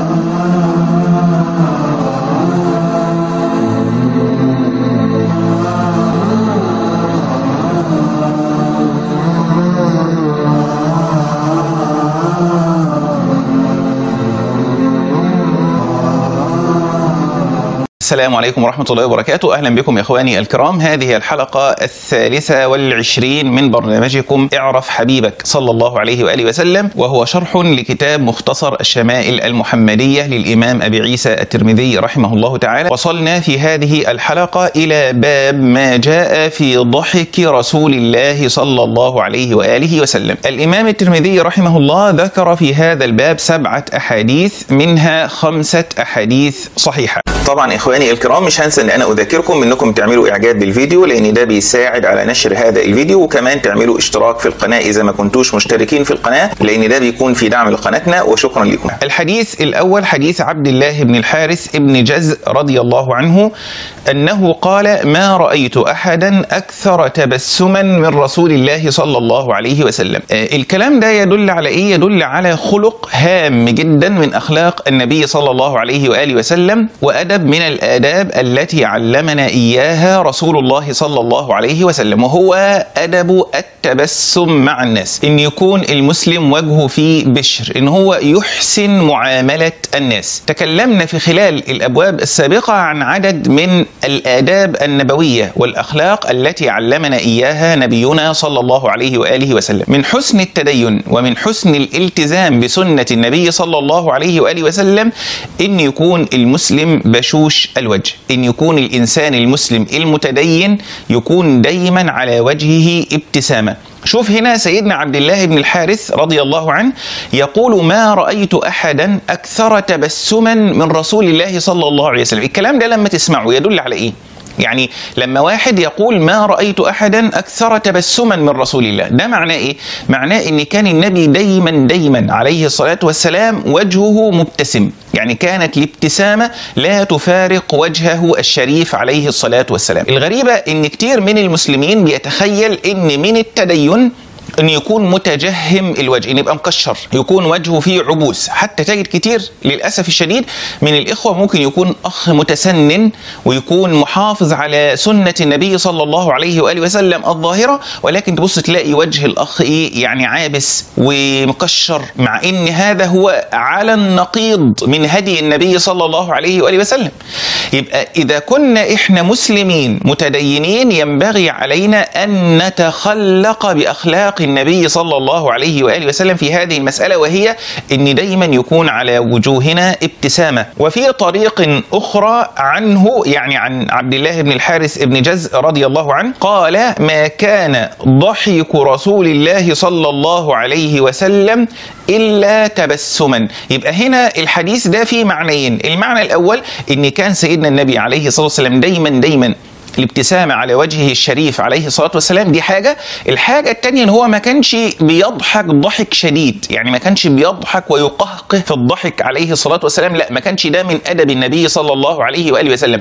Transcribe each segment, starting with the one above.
السلام عليكم ورحمة الله وبركاته أهلا بكم يا إخواني الكرام هذه الحلقة الثالثة والعشرين من برنامجكم اعرف حبيبك صلى الله عليه وآله وسلم وهو شرح لكتاب مختصر الشمائل المحمدية للإمام أبي عيسى الترمذي رحمه الله تعالى وصلنا في هذه الحلقة إلى باب ما جاء في ضحك رسول الله صلى الله عليه وآله وسلم الإمام الترمذي رحمه الله ذكر في هذا الباب سبعة أحاديث منها خمسة أحاديث صحيحة طبعا اخواني الكرام مش هنسى ان انا اذكركم انكم تعملوا اعجاب بالفيديو لان ده بيساعد على نشر هذا الفيديو وكمان تعملوا اشتراك في القناه اذا ما كنتوش مشتركين في القناه لان ده بيكون في دعم لقناتنا وشكرا لكم. الحديث الاول حديث عبد الله بن الحارث بن جز رضي الله عنه انه قال ما رايت احدا اكثر تبسما من رسول الله صلى الله عليه وسلم. آه الكلام ده يدل على ايه؟ يدل على خلق هام جدا من اخلاق النبي صلى الله عليه واله وسلم وادب من الآداب التي علمنا إياها رسول الله صلى الله عليه وسلم وهو أدب التبسم مع الناس إن يكون المسلم وجهه فيه بشر إن هو يحسن معاملة الناس تكلمنا في خلال الأبواب السابقة عن عدد من الآداب النبوية والأخلاق التي علمنا إياها نبينا صلى الله عليه وآله وسلم من حسن التدين ومن حسن الالتزام بسنة النبي صلى الله عليه وآله وسلم إن يكون المسلم بشوش الوجه إن يكون الإنسان المسلم المتدين يكون دايما على وجهه ابتسامة شوف هنا سيدنا عبد الله بن الحارث رضي الله عنه يقول ما رأيت أحدا أكثر تبسما من رسول الله صلى الله عليه وسلم الكلام ده لما تسمعه يدل على إيه؟ يعني لما واحد يقول ما رأيت أحدا أكثر تبسما من رسول الله ده معناه إيه؟ معناه إن كان النبي دايما دايما عليه الصلاة والسلام وجهه مبتسم يعني كانت الابتسامة لا تفارق وجهه الشريف عليه الصلاة والسلام الغريبة إن كتير من المسلمين بيتخيل إن من التدين ان يكون متجهم الوجه ان يبقى مكشر يكون وجهه فيه عبوس حتى تجد كتير للاسف الشديد من الاخوه ممكن يكون اخ متسنن ويكون محافظ على سنه النبي صلى الله عليه واله وسلم الظاهره ولكن تبص تلاقي وجه الاخ ايه يعني عابس ومكشر مع ان هذا هو على النقيض من هدي النبي صلى الله عليه واله وسلم يبقى اذا كنا احنا مسلمين متدينين ينبغي علينا ان نتخلق باخلاق النبي صلى الله عليه واله وسلم في هذه المساله وهي ان دايما يكون على وجوهنا ابتسامه وفي طريق اخرى عنه يعني عن عبد الله بن الحارث بن جز رضي الله عنه قال ما كان ضحك رسول الله صلى الله عليه وسلم الا تبسما يبقى هنا الحديث ده فيه معنيين المعنى الاول ان كان سيدنا النبي عليه الصلاه والسلام دايما دايما الابتسامة على وجهه الشريف عليه الصلاة والسلام دي حاجة الحاجة التانية ان هو ما كانش بيضحك ضحك شديد يعني ما كانش بيضحك ويقهقه في الضحك عليه الصلاة والسلام لا ما كانش ده من أدب النبي صلى الله عليه وآله وسلم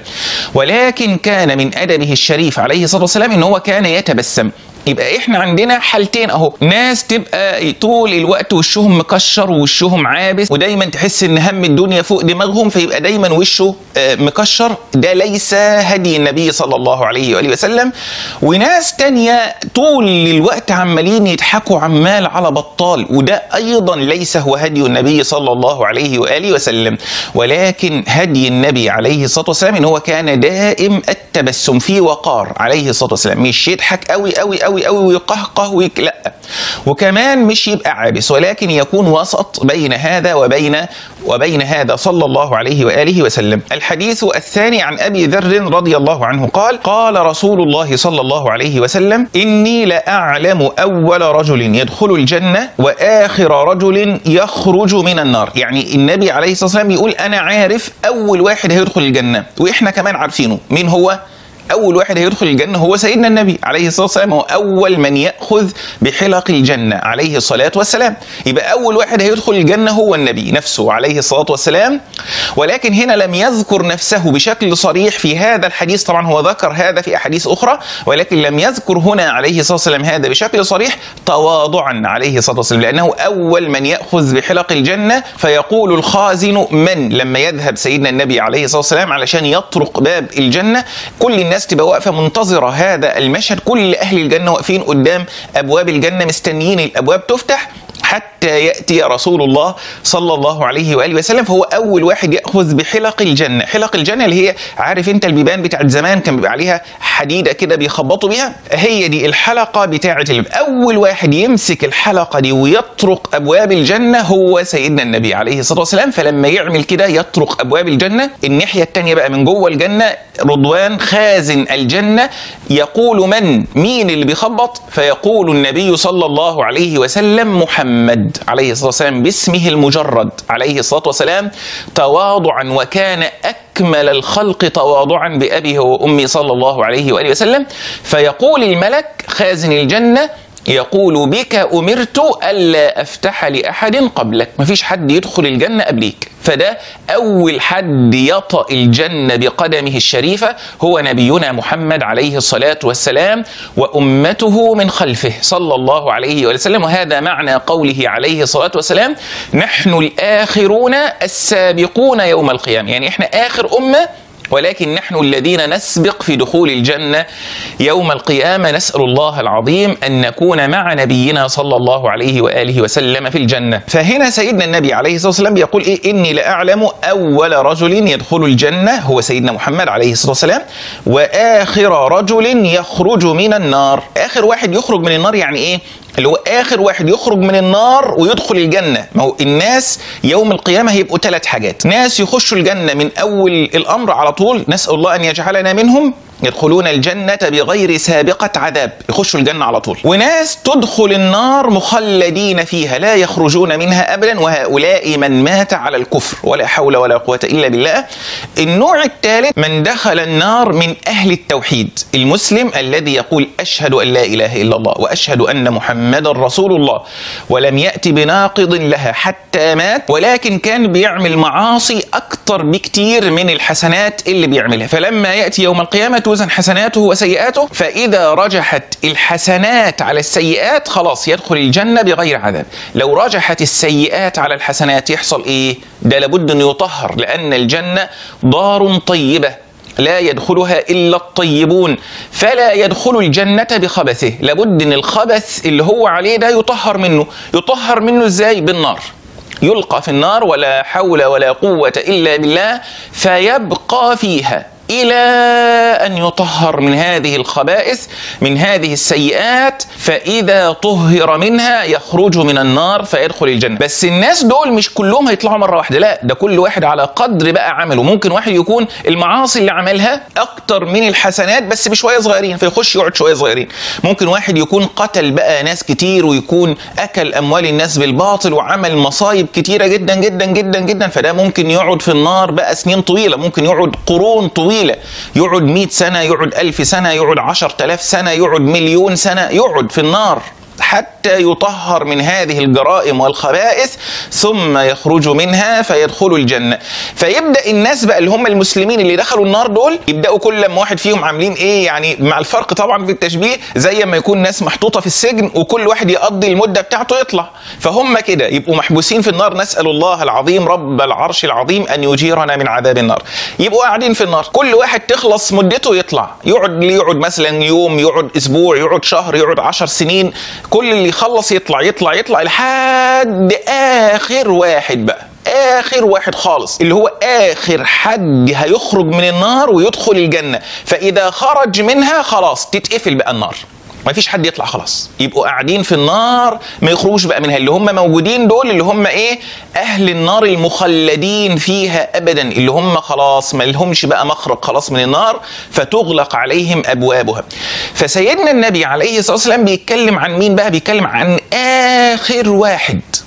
ولكن كان من أدبه الشريف عليه الصلاة والسلام ان هو كان يتبسم يبقى احنا عندنا حالتين اهو ناس تبقى طول الوقت وشهم مكشر ووشهم عابس ودايما تحس ان هم الدنيا فوق دماغهم فيبقى دايما وشه مكشر ده ليس هدي النبي صلى الله عليه واله وسلم وناس تانية طول الوقت عمالين يضحكوا عمال على بطال وده ايضا ليس هو هدي النبي صلى الله عليه واله وسلم ولكن هدي النبي عليه الصلاه والسلام ان هو كان دائم التبسم في وقار عليه الصلاه والسلام مش يضحك قوي قوي قوي قوي قوي ويقهقه ويك لا وكمان مش يبقى عابس ولكن يكون وسط بين هذا وبين وبين هذا صلى الله عليه واله وسلم. الحديث الثاني عن ابي ذر رضي الله عنه قال: قال رسول الله صلى الله عليه وسلم: اني لاعلم اول رجل يدخل الجنه واخر رجل يخرج من النار. يعني النبي عليه الصلاه والسلام يقول انا عارف اول واحد هيدخل الجنه واحنا كمان عارفينه مين هو؟ اول واحد هيدخل الجنه هو سيدنا النبي عليه الصلاه والسلام هو اول من ياخذ بحلق الجنه عليه الصلاه والسلام يبقى اول واحد هيدخل الجنه هو النبي نفسه عليه الصلاه والسلام ولكن هنا لم يذكر نفسه بشكل صريح في هذا الحديث طبعا هو ذكر هذا في احاديث اخرى ولكن لم يذكر هنا عليه الصلاه والسلام هذا بشكل صريح تواضعا عليه الصلاه والسلام لانه اول من ياخذ بحلق الجنه فيقول الخازن من لما يذهب سيدنا النبي عليه الصلاه والسلام علشان يطرق باب الجنه كل الناس تبقى واقفه منتظره هذا المشهد كل اهل الجنه واقفين قدام ابواب الجنه مستنيين الابواب تفتح حتى ياتي رسول الله صلى الله عليه واله وسلم فهو اول واحد ياخذ بحلق الجنه، حلق الجنه اللي هي عارف انت البيبان بتاعت زمان كان بيبقى عليها حديده كده بيخبطوا بيها هي دي الحلقه بتاعت الباب. اول واحد يمسك الحلقه دي ويطرق ابواب الجنه هو سيدنا النبي عليه الصلاه والسلام فلما يعمل كده يطرق ابواب الجنه الناحيه الثانيه بقى من جوه الجنه رضوان خازن الجنه يقول من مين اللي بيخبط فيقول النبي صلى الله عليه وسلم محمد عليه الصلاه والسلام باسمه المجرد عليه الصلاه والسلام تواضعا وكان اكمل الخلق تواضعا بابيه وامي صلى الله عليه واله وسلم فيقول الملك خازن الجنه يقول بك امرت الا افتح لاحد قبلك مفيش حد يدخل الجنه قبليك فده اول حد يطأ الجنه بقدمه الشريفه هو نبينا محمد عليه الصلاه والسلام وامته من خلفه صلى الله عليه وسلم وهذا معنى قوله عليه الصلاه والسلام نحن الاخرون السابقون يوم القيامه يعني احنا اخر امه ولكن نحن الذين نسبق في دخول الجنة يوم القيامة نسأل الله العظيم أن نكون مع نبينا صلى الله عليه وآله وسلم في الجنة فهنا سيدنا النبي عليه الصلاة والسلام يقول إيه إني لأعلم أول رجل يدخل الجنة هو سيدنا محمد عليه الصلاة والسلام وآخر رجل يخرج من النار آخر واحد يخرج من النار يعني إيه اللي هو اخر واحد يخرج من النار ويدخل الجنه ما هو الناس يوم القيامه هيبقوا ثلاث حاجات ناس يخشوا الجنه من اول الامر على طول نسال الله ان يجعلنا منهم يدخلون الجنة بغير سابقة عذاب يخشوا الجنة على طول وناس تدخل النار مخلدين فيها لا يخرجون منها أبدا وهؤلاء من مات على الكفر ولا حول ولا قوة إلا بالله النوع الثالث من دخل النار من أهل التوحيد المسلم الذي يقول أشهد أن لا إله إلا الله وأشهد أن محمد رسول الله ولم يأتي بناقض لها حتى مات ولكن كان بيعمل معاصي أكثر بكتير من الحسنات اللي بيعملها فلما يأتي يوم القيامة توزن حسناته وسيئاته فإذا رجحت الحسنات على السيئات خلاص يدخل الجنة بغير عذاب لو رجحت السيئات على الحسنات يحصل إيه ده لابد أن يطهر لأن الجنة دار طيبة لا يدخلها الا الطيبون فلا يدخل الجنه بخبثه لابد ان الخبث اللي هو عليه ده يطهر منه يطهر منه ازاي بالنار يلقى في النار ولا حول ولا قوه الا بالله فيبقى فيها الى ان يطهر من هذه الخبائث من هذه السيئات فاذا طهر منها يخرج من النار فيدخل الجنه بس الناس دول مش كلهم هيطلعوا مره واحده لا ده كل واحد على قدر بقى عمله ممكن واحد يكون المعاصي اللي عملها اكتر من الحسنات بس بشويه صغيرين فيخش يقعد شويه صغيرين ممكن واحد يكون قتل بقى ناس كتير ويكون اكل اموال الناس بالباطل وعمل مصايب كتيره جدا جدا جدا جدا فده ممكن يقعد في النار بقى سنين طويله ممكن يقعد قرون طويله طويلة يقعد مئة سنة يقعد ألف سنة يقعد عشر تلاف سنة يقعد مليون سنة يقعد في النار حتى يطهر من هذه الجرائم والخبائث ثم يخرج منها فيدخل الجنة فيبدأ الناس بقى اللي هم المسلمين اللي دخلوا النار دول يبدأوا كل لما واحد فيهم عاملين ايه يعني مع الفرق طبعا في التشبيه زي ما يكون ناس محطوطة في السجن وكل واحد يقضي المدة بتاعته يطلع فهم كده يبقوا محبوسين في النار نسأل الله العظيم رب العرش العظيم أن يجيرنا من عذاب النار يبقوا قاعدين في النار كل واحد تخلص مدته يطلع يقعد يقعد مثلا يوم يقعد أسبوع يقعد شهر يقعد عشر سنين كل اللي يخلص يطلع يطلع يطلع لحد اخر واحد بقى اخر واحد خالص اللي هو اخر حد هيخرج من النار ويدخل الجنه فاذا خرج منها خلاص تتقفل بقى النار ما فيش حد يطلع خلاص يبقوا قاعدين في النار ما يخرجوش بقى منها اللي هم موجودين دول اللي هم ايه اهل النار المخلدين فيها ابدا اللي هم خلاص ما لهمش بقى مخرج خلاص من النار فتغلق عليهم ابوابها فسيدنا النبي عليه الصلاه والسلام بيتكلم عن مين بقى بيتكلم عن اخر واحد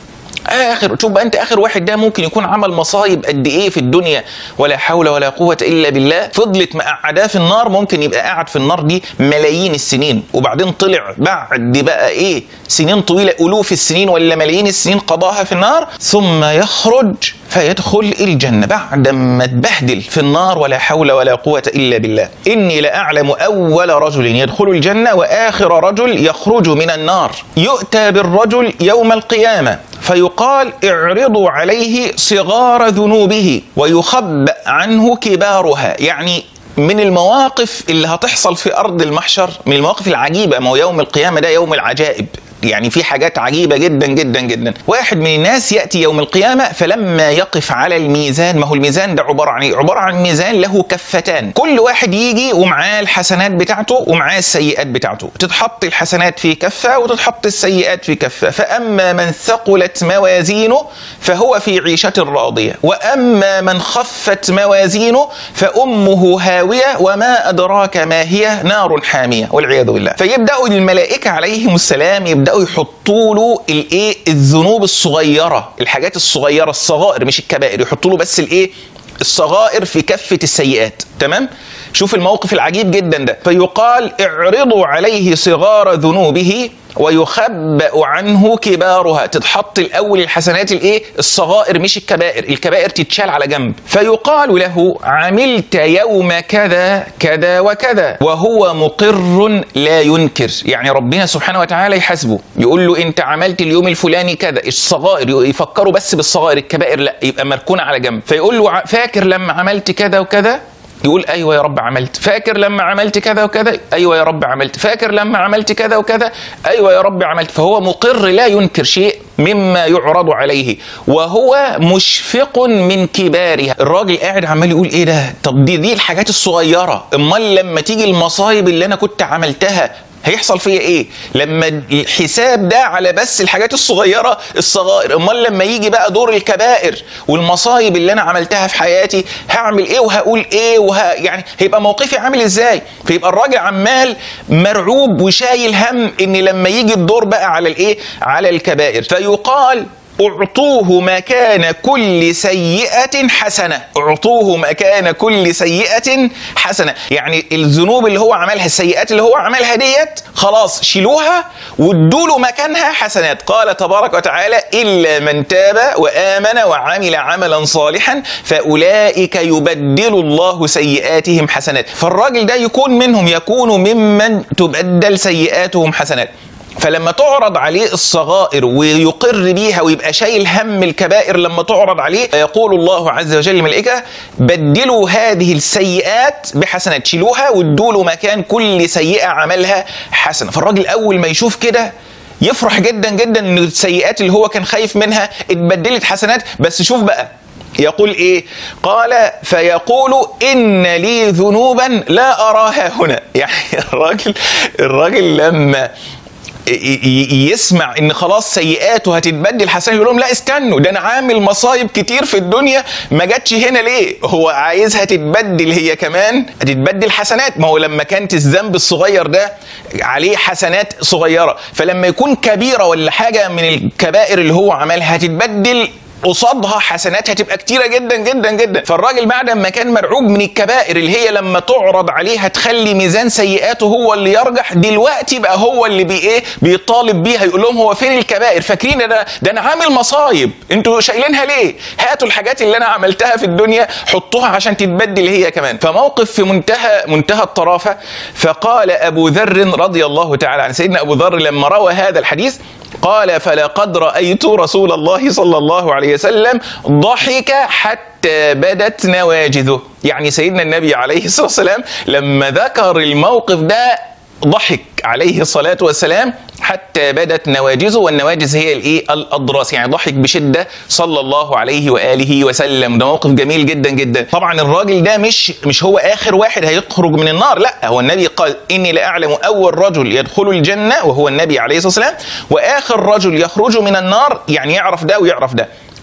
اخر شوف بقى انت اخر واحد ده ممكن يكون عمل مصايب قد ايه في الدنيا ولا حول ولا قوه الا بالله فضلت مقعداه في النار ممكن يبقى قاعد في النار دي ملايين السنين وبعدين طلع بعد بقى ايه سنين طويله الوف السنين ولا ملايين السنين قضاها في النار ثم يخرج فيدخل الجنه بعد ما اتبهدل في النار ولا حول ولا قوه الا بالله اني لاعلم اول رجل يدخل الجنه واخر رجل يخرج من النار يؤتى بالرجل يوم القيامه فيقال اعرضوا عليه صغار ذنوبه ويخبأ عنه كبارها يعني من المواقف اللي هتحصل في ارض المحشر من المواقف العجيبه ما هو يوم القيامه ده يوم العجائب يعني في حاجات عجيبه جدا جدا جدا واحد من الناس ياتي يوم القيامه فلما يقف على الميزان ما هو الميزان ده عباره عن ايه عباره عن ميزان له كفتان كل واحد يجي ومعاه الحسنات بتاعته ومعاه السيئات بتاعته تتحط الحسنات في كفه وتتحط السيئات في كفه فاما من ثقلت موازينه فهو في عيشه راضيه واما من خفت موازينه فامه هاويه وما ادراك ما هي نار حاميه والعياذ بالله فيبداوا الملائكه عليهم السلام يبداوا يحطوا له الايه الذنوب الصغيره الحاجات الصغيره الصغائر مش الكبائر يحطوا له بس الايه الصغائر في كفه السيئات تمام شوف الموقف العجيب جدا ده فيقال اعرضوا عليه صغار ذنوبه ويخبأ عنه كبارها تتحط الاول الحسنات الايه الصغائر مش الكبائر الكبائر تتشال على جنب فيقال له عملت يوم كذا كذا وكذا وهو مقر لا ينكر يعني ربنا سبحانه وتعالى يحاسبه يقول له انت عملت اليوم الفلاني كذا الصغائر يفكروا بس بالصغائر الكبائر لا يبقى مركونه على جنب فيقول له فاكر لما عملت كذا وكذا يقول ايوه يا رب عملت فاكر لما عملت كذا وكذا ايوه يا رب عملت فاكر لما عملت كذا وكذا ايوه يا رب عملت فهو مقر لا ينكر شيء مما يعرض عليه وهو مشفق من كبارها الراجل قاعد عمال يقول ايه ده طب دي دي الحاجات الصغيره امال لما تيجي المصايب اللي انا كنت عملتها هيحصل فيا ايه لما الحساب ده على بس الحاجات الصغيره الصغائر امال لما يجي بقى دور الكبائر والمصايب اللي انا عملتها في حياتي هعمل ايه وهقول ايه وه... يعني هيبقى موقفي عامل ازاي فيبقى الراجل عمال مرعوب وشايل هم ان لما يجي الدور بقى على الايه على الكبائر فيقال اعطوه مكان كل سيئة حسنة اعطوه مكان كل سيئة حسنة يعني الذنوب اللي هو عملها السيئات اللي هو عملها ديت خلاص شيلوها وادوا له مكانها حسنات قال تبارك وتعالى إلا من تاب وآمن وعمل عملا صالحا فأولئك يبدل الله سيئاتهم حسنات فالراجل ده يكون منهم يكون ممن تبدل سيئاتهم حسنات فلما تعرض عليه الصغائر ويقر بيها ويبقى شايل هم الكبائر لما تعرض عليه يقول الله عز وجل للملائكه بدلوا هذه السيئات بحسنات شيلوها وادوا له مكان كل سيئه عملها حسنه فالراجل اول ما يشوف كده يفرح جدا جدا ان السيئات اللي هو كان خايف منها اتبدلت حسنات بس شوف بقى يقول ايه قال فيقول ان لي ذنوبا لا اراها هنا يعني الراجل الراجل لما يسمع ان خلاص سيئاته هتتبدل حسنات يقول لهم لا استنوا ده انا عامل مصايب كتير في الدنيا ما جاتش هنا ليه هو عايزها تتبدل هي كمان هتتبدل حسنات ما هو لما كانت الذنب الصغير ده عليه حسنات صغيره فلما يكون كبيره ولا حاجه من الكبائر اللي هو عملها هتتبدل قصادها حسنات هتبقى كتيره جدا جدا جدا فالراجل بعد ما كان مرعوب من الكبائر اللي هي لما تعرض عليه هتخلي ميزان سيئاته هو اللي يرجح دلوقتي بقى هو اللي بي ايه بيطالب بيها يقول لهم هو فين الكبائر فاكرين ده ده انا عامل مصايب انتوا شايلينها ليه هاتوا الحاجات اللي انا عملتها في الدنيا حطوها عشان تتبدل هي كمان فموقف في منتهى منتهى الطرافه فقال ابو ذر رضي الله تعالى عن سيدنا ابو ذر لما روى هذا الحديث قال فلقد رأيت رسول الله صلى الله عليه وسلم ضحك حتى بدت نواجذه يعني سيدنا النبي عليه الصلاة والسلام لما ذكر الموقف ده ضحك عليه الصلاة والسلام حتى بدت نواجذه والنواجذ هي الايه الاضراس يعني ضحك بشده صلى الله عليه واله وسلم ده موقف جميل جدا جدا طبعا الراجل ده مش مش هو اخر واحد هيخرج من النار لا هو النبي قال اني لاعلم اول رجل يدخل الجنه وهو النبي عليه الصلاه والسلام واخر رجل يخرج من النار يعني يعرف ده ويعرف ده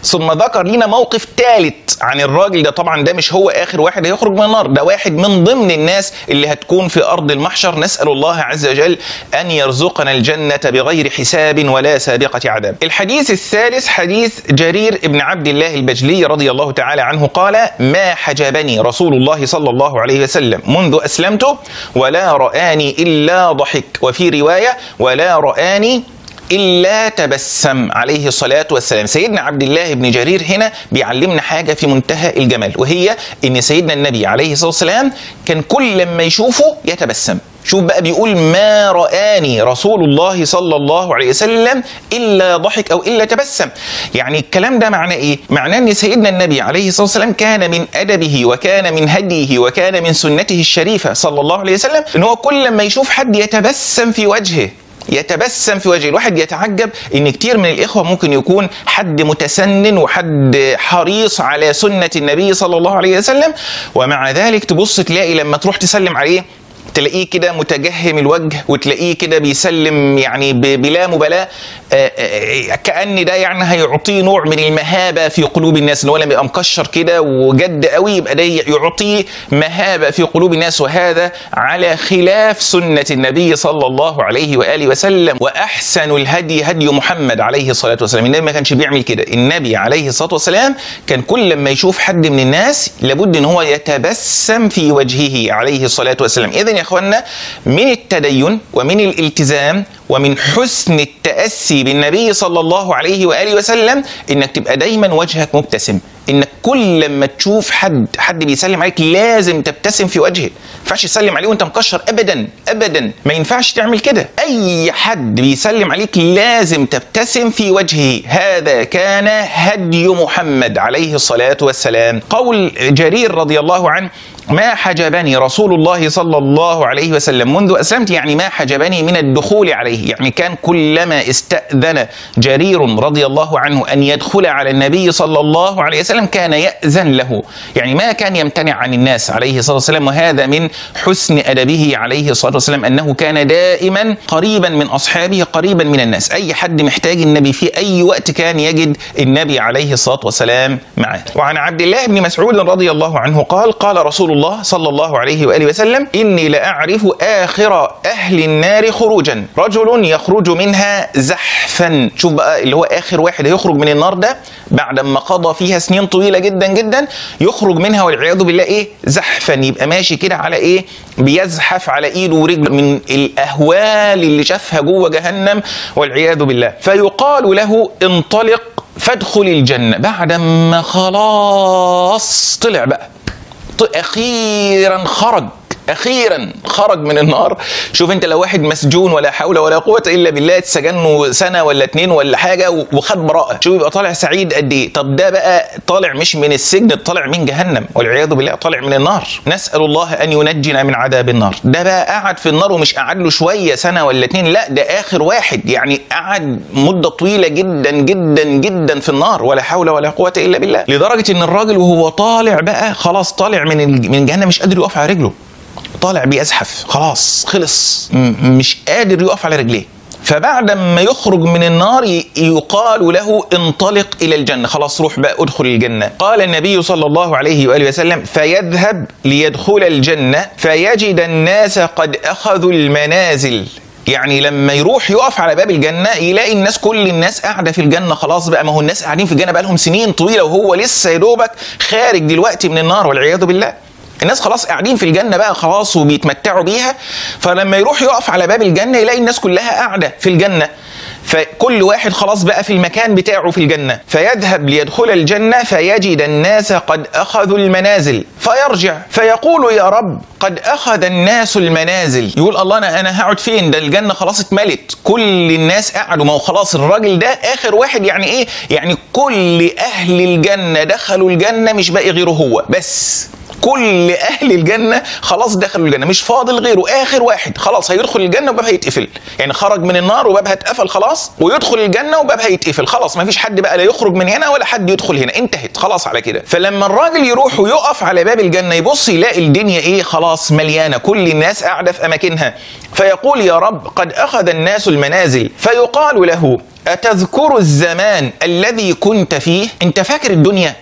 ثم ذكر لنا موقف ثالث عن الراجل ده طبعا ده مش هو اخر واحد هيخرج من النار ده واحد من ضمن الناس اللي هتكون في ارض المحشر نسال الله عز وجل ان يرزقنا الجنه بغير حساب ولا سابقه عذاب الحديث الثالث حديث جرير بن عبد الله البجلي رضي الله تعالى عنه قال ما حجبني رسول الله صلى الله عليه وسلم منذ اسلمت ولا رآني الا ضحك وفي روايه ولا رآني إلا تبسم عليه الصلاة والسلام سيدنا عبد الله بن جرير هنا بيعلمنا حاجة في منتهى الجمال وهي إن سيدنا النبي عليه الصلاة والسلام كان كل لما يشوفه يتبسم شوف بقى بيقول ما رآني رسول الله صلى الله عليه وسلم إلا ضحك أو إلا تبسم يعني الكلام ده معناه إيه؟ معناه أن سيدنا النبي عليه الصلاة والسلام كان من أدبه وكان من هديه وكان من سنته الشريفة صلى الله عليه وسلم أن هو كل لما يشوف حد يتبسم في وجهه يتبسم في وجهه الواحد يتعجب ان كتير من الاخوه ممكن يكون حد متسنن وحد حريص على سنه النبي صلى الله عليه وسلم ومع ذلك تبص تلاقي لما تروح تسلم عليه تلاقيه كده متجهم الوجه وتلاقيه كده بيسلم يعني بلا مبالاه كان ده يعني هيعطيه نوع من المهابه في قلوب الناس ان هو لما يبقى مكشر كده وجد قوي يبقى ده يعطيه مهابه في قلوب الناس وهذا على خلاف سنه النبي صلى الله عليه واله وسلم واحسن الهدي هدي محمد عليه الصلاه والسلام النبي ما كانش بيعمل كده النبي عليه الصلاه والسلام كان كل لما يشوف حد من الناس لابد ان هو يتبسم في وجهه عليه الصلاه والسلام اذا يا اخوانا من التدين ومن الالتزام ومن حسن التأسي بالنبي صلى الله عليه وآله وسلم إنك تبقى دايما وجهك مبتسم إنك كل لما تشوف حد حد بيسلم عليك لازم تبتسم في وجهه ما ينفعش تسلم عليه وانت مكشر ابدا ابدا ما ينفعش تعمل كده اي حد بيسلم عليك لازم تبتسم في وجهه هذا كان هدي محمد عليه الصلاه والسلام قول جرير رضي الله عنه ما حجبني رسول الله صلى الله عليه وسلم منذ اسلمت يعني ما حجبني من الدخول عليه يعني كان كلما استاذن جرير رضي الله عنه ان يدخل على النبي صلى الله عليه وسلم كان ياذن له يعني ما كان يمتنع عن الناس عليه الصلاه والسلام وهذا من حسن ادبه عليه الصلاه والسلام انه كان دائما قريبا من اصحابه قريبا من الناس اي حد محتاج النبي في اي وقت كان يجد النبي عليه الصلاه والسلام معه وعن عبد الله بن مسعود رضي الله عنه قال قال رسول الله صلى الله عليه واله وسلم اني لاعرف اخر اهل النار خروجا رجل يخرج منها زحفا شوف بقى اللي هو اخر واحد هيخرج من النار ده بعد ما قضى فيها سنين طويله جدا جدا يخرج منها والعياذ بالله ايه زحفا يبقى ماشي كده على ايه بيزحف على ايده ورجله من الاهوال اللي شافها جوه جهنم والعياذ بالله فيقال له انطلق فادخل الجنه بعد ما خلاص طلع بقى اخيرا خرج اخيرا خرج من النار شوف انت لو واحد مسجون ولا حول ولا قوه الا بالله اتسجنه سنه ولا اتنين ولا حاجه وخد براءه شوف يبقى طالع سعيد قد ايه طب ده بقى طالع مش من السجن طالع من جهنم والعياذ بالله طالع من النار نسال الله ان ينجنا من عذاب النار ده بقى قعد في النار ومش قعد له شويه سنه ولا اتنين لا ده اخر واحد يعني قعد مده طويله جدا جدا جدا في النار ولا حول ولا قوه الا بالله لدرجه ان الراجل وهو طالع بقى خلاص طالع من من جهنم مش قادر يقف على رجله طالع بيزحف خلاص خلص مش قادر يقف على رجليه فبعد ما يخرج من النار يقال له انطلق الى الجنه خلاص روح بقى ادخل الجنه قال النبي صلى الله عليه واله وسلم فيذهب ليدخل الجنه فيجد الناس قد اخذوا المنازل يعني لما يروح يقف على باب الجنه يلاقي الناس كل الناس قاعده في الجنه خلاص بقى ما هو الناس قاعدين في الجنه بقى لهم سنين طويله وهو لسه يا دوبك خارج دلوقتي من النار والعياذ بالله الناس خلاص قاعدين في الجنه بقى خلاص وبيتمتعوا بيها فلما يروح يقف على باب الجنه يلاقي الناس كلها قاعده في الجنه فكل واحد خلاص بقى في المكان بتاعه في الجنة فيذهب ليدخل الجنة فيجد الناس قد أخذوا المنازل فيرجع فيقول يا رب قد أخذ الناس المنازل يقول الله أنا أنا هقعد فين ده الجنة خلاص اتملت كل الناس قعدوا ما هو خلاص الراجل ده آخر واحد يعني إيه يعني كل أهل الجنة دخلوا الجنة مش باقي غيره هو بس كل اهل الجنه خلاص دخلوا الجنه مش فاضل غيره اخر واحد خلاص هيدخل الجنه وبابها يتقفل يعني خرج من النار وبابها اتقفل خلاص ويدخل الجنه وبابها يتقفل خلاص ما فيش حد بقى لا يخرج من هنا ولا حد يدخل هنا انتهت خلاص على كده فلما الراجل يروح ويقف على باب الجنه يبص يلاقي الدنيا ايه خلاص مليانه كل الناس قاعده في اماكنها فيقول يا رب قد اخذ الناس المنازل فيقال له أتذكر الزمان الذي كنت فيه أنت فاكر الدنيا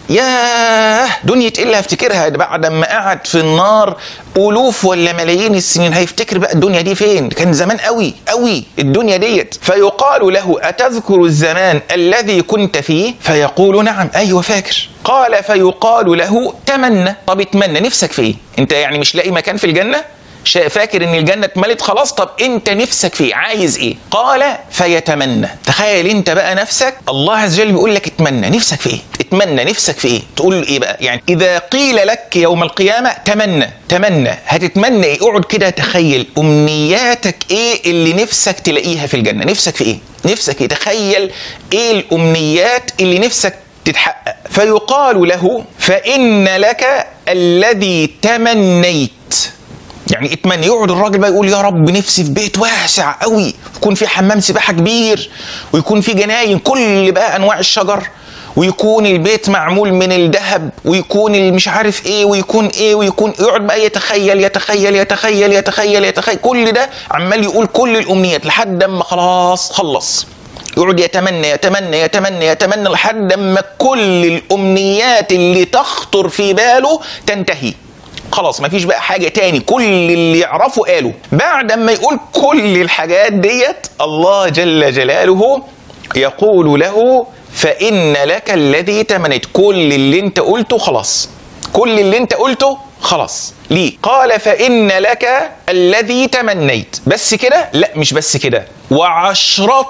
ياه دنيا ايه اللي هفتكرها بعد ما قعد في النار الوف ولا ملايين السنين هيفتكر بقى الدنيا دي فين كان زمان قوي قوي الدنيا ديت فيقال له اتذكر الزمان الذي كنت فيه فيقول نعم ايوه فاكر قال فيقال له تمنى طب اتمنى نفسك في ايه انت يعني مش لاقي مكان في الجنه شا- فاكر ان الجنه اتملت خلاص طب انت نفسك فيه عايز ايه قال فيتمنى تخيل انت بقى نفسك الله عز وجل بيقول لك اتمنى نفسك في ايه اتمنى نفسك في ايه تقول له ايه بقى يعني اذا قيل لك يوم القيامه تمنى تمنى هتتمنى ايه اقعد كده تخيل امنياتك ايه اللي نفسك تلاقيها في الجنه نفسك في ايه نفسك ايه تخيل ايه الامنيات اللي نفسك تتحقق فيقال له فان لك الذي تمنيت يعني اتمنى يقعد الراجل بقى يقول يا رب نفسي في بيت واسع قوي يكون في حمام سباحه كبير ويكون في جناين كل بقى انواع الشجر ويكون البيت معمول من الذهب ويكون ال- مش عارف ايه ويكون ايه ويكون يقعد بقى يتخيل يتخيل يتخيل يتخيل يتخيل كل ده عمال يقول كل الامنيات لحد اما خلاص خلص يقعد يتمنى يتمنى يتمنى يتمنى لحد ما كل الامنيات اللي تخطر في باله تنتهي خلاص مفيش بقى حاجه تاني كل اللي يعرفه قاله بعد ما يقول كل الحاجات ديت الله جل جلاله يقول له فان لك الذي تمنيت كل اللي انت قلته خلاص كل اللي انت قلته خلاص ليه قال فان لك الذي تمنيت بس كده لا مش بس كده وعشرة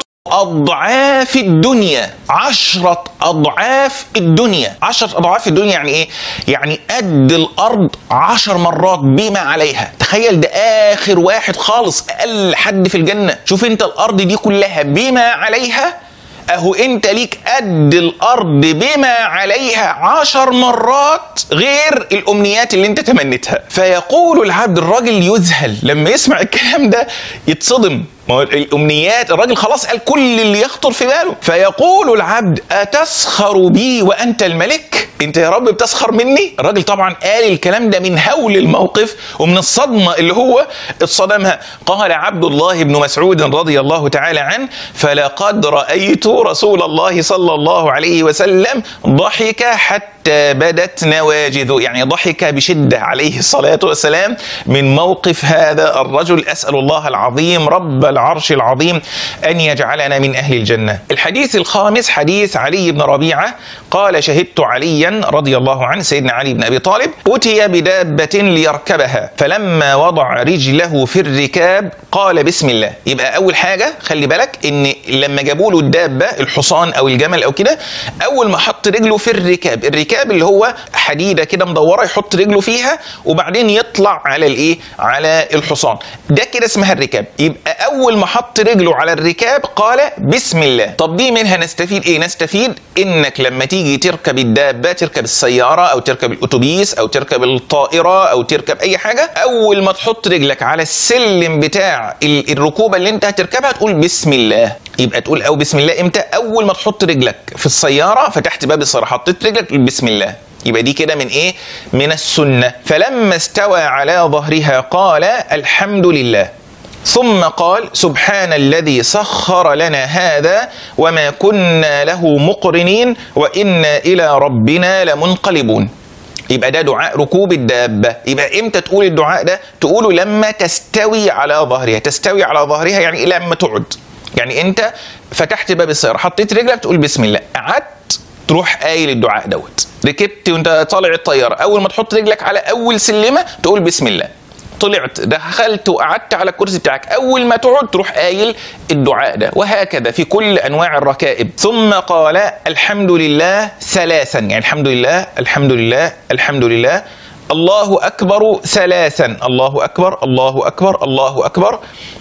أضعاف الدنيا عشرة أضعاف الدنيا عشرة أضعاف الدنيا يعني إيه؟ يعني قد الأرض عشر مرات بما عليها تخيل ده آخر واحد خالص أقل حد في الجنة شوف أنت الأرض دي كلها بما عليها اهو انت ليك قد الارض بما عليها عشر مرات غير الامنيات اللي انت تمنيتها فيقول العبد الراجل يذهل لما يسمع الكلام ده يتصدم ما هو الامنيات الراجل خلاص قال كل اللي يخطر في باله فيقول العبد اتسخر بي وانت الملك انت يا رب بتسخر مني الراجل طبعا قال الكلام ده من هول الموقف ومن الصدمه اللي هو اتصدمها قال عبد الله بن مسعود رضي الله تعالى عنه فلقد رايت رسول الله صلى الله عليه وسلم ضحك حتى بدت نواجذه يعني ضحك بشده عليه الصلاه والسلام من موقف هذا الرجل اسال الله العظيم رب العرش العظيم ان يجعلنا من اهل الجنه. الحديث الخامس حديث علي بن ربيعه قال شهدت عليا رضي الله عنه سيدنا علي بن ابي طالب اتي بدابه ليركبها فلما وضع رجله في الركاب قال بسم الله يبقى اول حاجه خلي بالك ان لما جابوا له الدابه الحصان او الجمل او كده اول ما حط رجله في الركاب الركاب اللي هو حديده كده مدوره يحط رجله فيها وبعدين يطلع على الايه على الحصان ده كده اسمها الركاب يبقى اول ما حط رجله على الركاب قال بسم الله طب دي منها نستفيد ايه نستفيد انك لما تيجي تركب الدابه تركب السياره او تركب الاتوبيس او تركب الطائره او تركب اي حاجه اول ما تحط رجلك على السلم بتاع ال- الركوبه اللي انت هتركبها تقول بسم الله يبقى تقول او بسم الله امتى اول ما تحط رجلك في السياره فتحت باب السياره حطيت رجلك تقول بسم الله يبقى دي كده من ايه من السنه فلما استوى على ظهرها قال الحمد لله ثم قال سبحان الذي سخر لنا هذا وما كنا له مقرنين وانا الى ربنا لمنقلبون يبقى ده دعاء ركوب الدابة يبقى امتى تقول الدعاء ده تقوله لما تستوي على ظهرها تستوي على ظهرها يعني إيه لما تقعد يعني انت فتحت باب السيارة حطيت رجلك تقول بسم الله قعدت تروح قايل الدعاء دوت ركبت وانت طالع الطيارة اول ما تحط رجلك على اول سلمة تقول بسم الله طلعت دخلت وقعدت على الكرسي بتاعك اول ما تقعد تروح قايل الدعاء ده وهكذا في كل انواع الركائب ثم قال الحمد لله ثلاثا يعني الحمد لله الحمد لله الحمد لله الله اكبر ثلاثا الله اكبر الله اكبر الله اكبر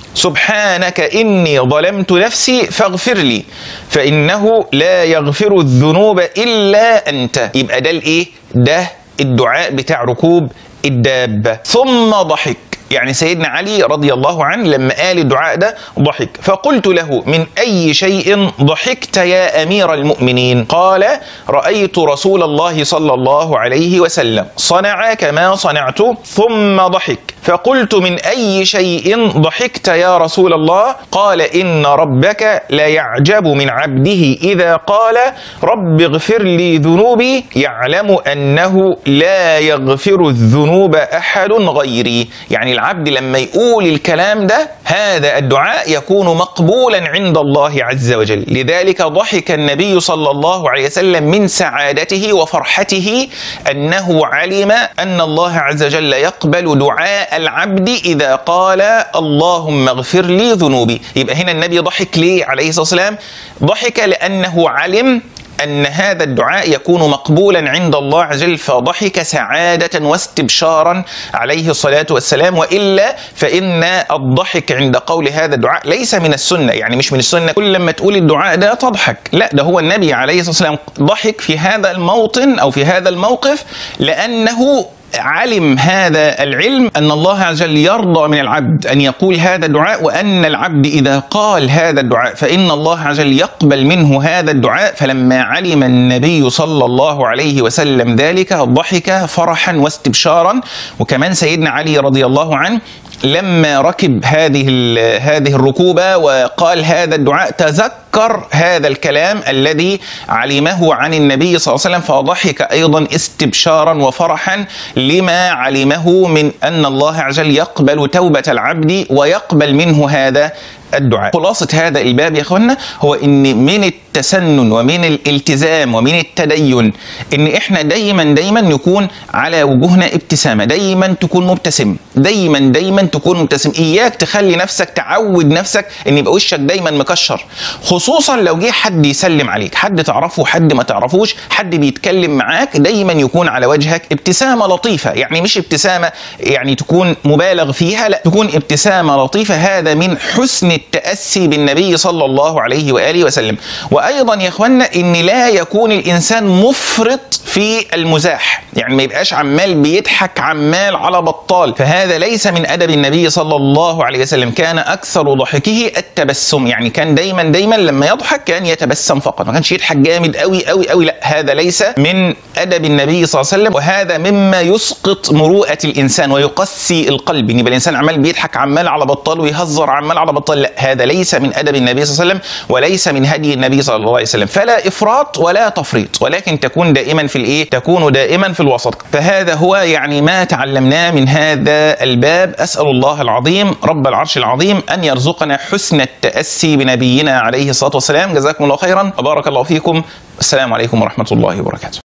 سبحانك اني ظلمت نفسي فاغفر لي فانه لا يغفر الذنوب الا انت يبقى ده الايه ده الدعاء بتاع ركوب الدابة ثم ضحك يعني سيدنا علي رضي الله عنه لما قال الدعاء ده ضحك فقلت له من أي شيء ضحكت يا أمير المؤمنين قال رأيت رسول الله صلى الله عليه وسلم صنع كما صنعت ثم ضحك فقلت من أي شيء ضحكت يا رسول الله قال إن ربك لا يعجب من عبده إذا قال رب اغفر لي ذنوبي يعلم أنه لا يغفر الذنوب أحد غيري يعني العبد لما يقول الكلام ده هذا الدعاء يكون مقبولا عند الله عز وجل لذلك ضحك النبي صلى الله عليه وسلم من سعادته وفرحته أنه علم أن الله عز وجل يقبل دعاء العبد إذا قال اللهم اغفر لي ذنوبي يبقى هنا النبي ضحك ليه عليه الصلاة والسلام ضحك لأنه علم أن هذا الدعاء يكون مقبولا عند الله عز وجل فضحك سعادة واستبشارا عليه الصلاة والسلام وإلا فإن الضحك عند قول هذا الدعاء ليس من السنة يعني مش من السنة كل لما تقول الدعاء ده تضحك لا ده هو النبي عليه الصلاة والسلام ضحك في هذا الموطن أو في هذا الموقف لأنه علم هذا العلم أن الله عز وجل يرضى من العبد أن يقول هذا الدعاء وأن العبد إذا قال هذا الدعاء فإن الله عز وجل يقبل منه هذا الدعاء فلما علم النبي صلى الله عليه وسلم ذلك ضحك فرحا واستبشارا وكمان سيدنا علي رضي الله عنه لما ركب هذه هذه الركوبه وقال هذا الدعاء تذكر هذا الكلام الذي علمه عن النبي صلى الله عليه وسلم فضحك ايضا استبشارا وفرحا لما علمه من ان الله عز وجل يقبل توبه العبد ويقبل منه هذا الدعاء خلاصة هذا الباب يا اخوانا هو ان من التسنن ومن الالتزام ومن التدين ان احنا دايما دايما نكون على وجوهنا ابتسامة دايما تكون مبتسم دايما دايما تكون مبتسم اياك تخلي نفسك تعود نفسك ان يبقى وشك دايما مكشر خصوصا لو جه حد يسلم عليك حد تعرفه حد ما تعرفوش حد بيتكلم معاك دايما يكون على وجهك ابتسامة لطيفة يعني مش ابتسامة يعني تكون مبالغ فيها لا تكون ابتسامة لطيفة هذا من حسن التأسي بالنبي صلى الله عليه وآله وسلم وأيضا يا أخوانا إن لا يكون الإنسان مفرط في المزاح يعني ما يبقاش عمال بيضحك عمال على بطال فهذا ليس من أدب النبي صلى الله عليه وسلم كان أكثر ضحكه التبسم يعني كان دايما دايما لما يضحك كان يتبسم فقط ما كانش يضحك جامد قوي قوي قوي لا هذا ليس من أدب النبي صلى الله عليه وسلم وهذا مما يسقط مروءة الإنسان ويقسي القلب إن يبقى الإنسان عمال بيضحك عمال على بطال ويهزر عمال على بطال لا هذا ليس من ادب النبي صلى الله عليه وسلم وليس من هدي النبي صلى الله عليه وسلم فلا افراط ولا تفريط ولكن تكون دائما في الايه تكون دائما في الوسط فهذا هو يعني ما تعلمناه من هذا الباب اسال الله العظيم رب العرش العظيم ان يرزقنا حسن التاسي بنبينا عليه الصلاه والسلام جزاكم الله خيرا وبارك الله فيكم السلام عليكم ورحمه الله وبركاته